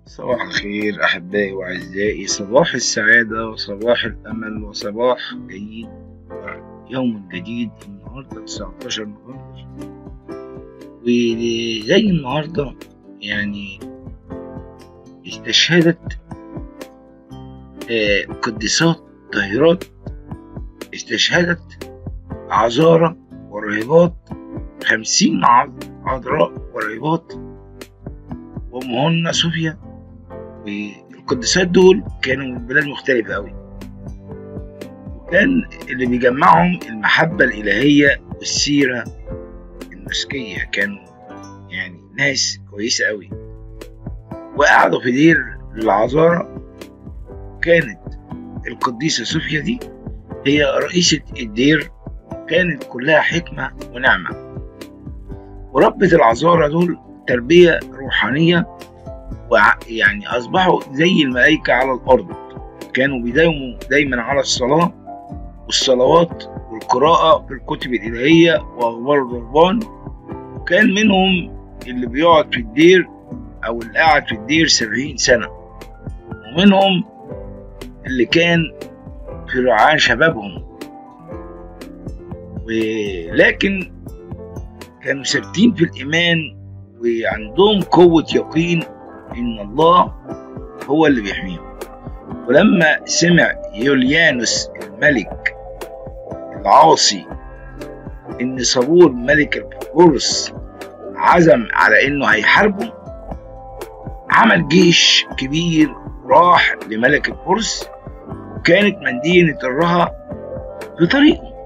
صباح الخير أحبائي وأعزائي صباح السعادة وصباح الأمل وصباح جيد يوم جديد النهاردة 19 نوفمبر وزي النهاردة يعني استشهدت آه، قديسات طاهرات استشهدت عذارى وراهبات خمسين عذراء وراهبات وأمهن صوفيا والقديسات دول كانوا من بلاد مختلفة أوي وكان اللي بيجمعهم المحبة الإلهية والسيرة النسكية كانوا يعني ناس كويسة أوي وقعدوا في دير العذارى كانت القديسة صوفيا دي هي رئيسة الدير كانت كلها حكمة ونعمة وربة العذارى دول تربية روحانية ويعني أصبحوا زي الملائكة على الأرض كانوا بيداوموا دايما على الصلاة والصلوات والقراءة في الكتب الإلهية وأخبار الرهبان وكان منهم اللي بيقعد في الدير أو اللي قاعد في الدير سبعين سنة ومنهم اللي كان في رعاية شبابهم ولكن كانوا ثابتين في الإيمان وعندهم قوة يقين إن الله هو اللي بيحميهم ولما سمع يوليانوس الملك العاصي إن صابور ملك الفرس عزم على إنه هيحاربه عمل جيش كبير راح لملك الفرس وكانت مدينة الرها في طريقه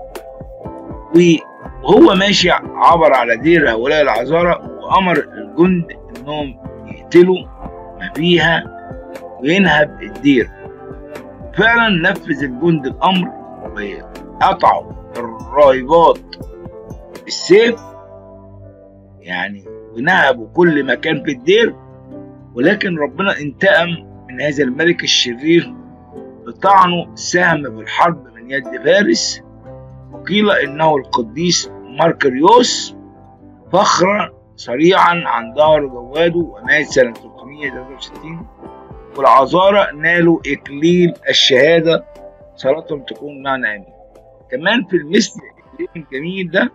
وهو ماشي عبر على دير هؤلاء العذارى وأمر الجند إنهم يقتلوا ما فيها وينهب الدير فعلا نفذ الجند الأمر وقطعوا الراهبات بالسيف يعني ونهبوا كل مكان في الدير ولكن ربنا انتقم من هذا الملك الشرير بطعنه سهم في الحرب من يد فارس وقيل انه القديس ماركريوس فخرا سريعا عن ظهر جواده ومات سنة 363 والعذارى نالوا إكليل الشهادة صلاتهم تكون معنا آمين كمان في المثل الجميل ده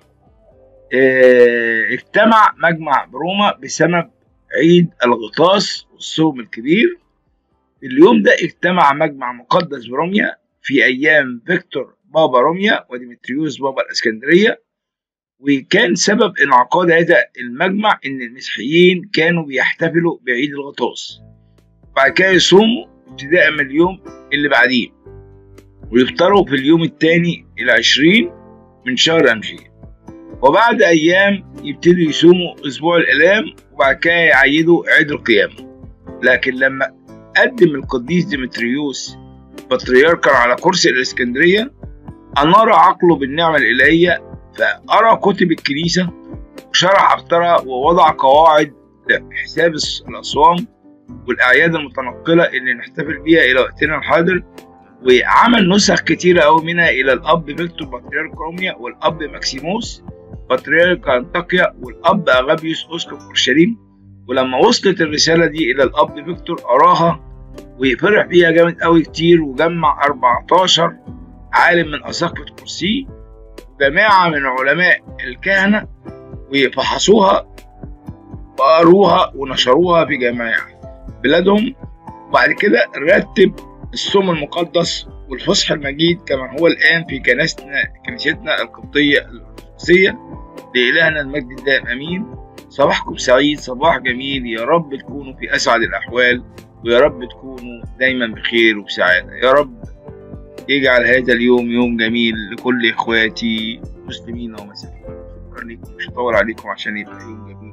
اه اجتمع مجمع بروما بسبب عيد الغطاس والصوم الكبير في اليوم ده اجتمع مجمع مقدس بروميا في أيام فيكتور بابا روميا وديمتريوس بابا الإسكندرية وكان سبب انعقاد هذا المجمع ان المسيحيين كانوا بيحتفلوا بعيد الغطاس بعد كده يصوموا ابتداء من اليوم اللي بعديه ويفطروا في اليوم الثاني العشرين من شهر أمشير وبعد أيام يبتدوا يصوموا أسبوع الآلام وبعد كده يعيدوا عيد القيامة لكن لما قدم القديس ديمتريوس بطريركا على كرسي الإسكندرية أنار عقله بالنعمة الإلهية فقرأ كتب الكنيسة وشرح أفكارها ووضع قواعد لحساب الأصوام والأعياد المتنقلة اللي نحتفل بيها إلى وقتنا الحاضر وعمل نسخ كتيرة أوي منها إلى الأب فيكتور بطريرك روميا والأب ماكسيموس بطريرك أنطاكيا والأب أغابيوس أسقف أورشليم ولما وصلت الرسالة دي إلى الأب فيكتور قراها وفرح بيها جامد أوي كتير وجمع 14 عالم من أساقفة كرسي جماعة من علماء الكهنة وفحصوها وقروها ونشروها في جميع بلادهم وبعد كده رتب الصوم المقدس والفصح المجيد كما هو الآن في كنيستنا كنيستنا القبطية الأرثوذكسية لإلهنا المجد الدائم أمين صباحكم سعيد صباح جميل يا رب تكونوا في أسعد الأحوال ويا رب تكونوا دايما بخير وبسعادة يا رب يجعل هذا اليوم يوم جميل لكل إخواتي مسلمين ومسيحيين شكرا لكم مش هطول عليكم عشان يبقى يوم جميل